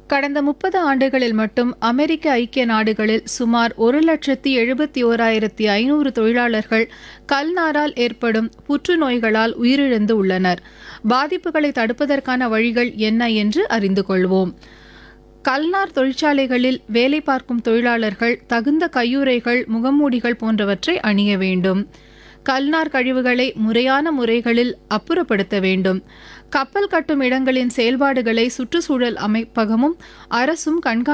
கடந்த முப்பது ஆண்டுகளில் மட்டும் அமெரிக்க ஐக்கிய நாடுகளில் சுமார் ஒரு லட்சத்தி எழுபத்தி ஓராயிரத்தி ஐநூறு தொழிலாளர்கள் கல்நாரால் ஏற்படும் புற்றுநோய்களால் உயிரிழந்து உள்ளனர் பாதிப்புகளை தடுப்பதற்கான வழிகள் என்ன என்று அறிந்து கொள்வோம் கல்நார் தொழிற்சாலைகளில் வேலை பார்க்கும் தொழிலாளர்கள் தகுந்த கையுறைகள் முகமூடிகள் போன்றவற்றை அணிய வேண்டும் கல்நார் கழிவுகளை முறையான முறைகளில் அப்புறப்படுத்த வேண்டும் கப்பல் கட்டும் இடங்களின் செயல்பாடுகளை சுற்றுச்சூழல் அமைப்பகமும் அரசும் கண்காணி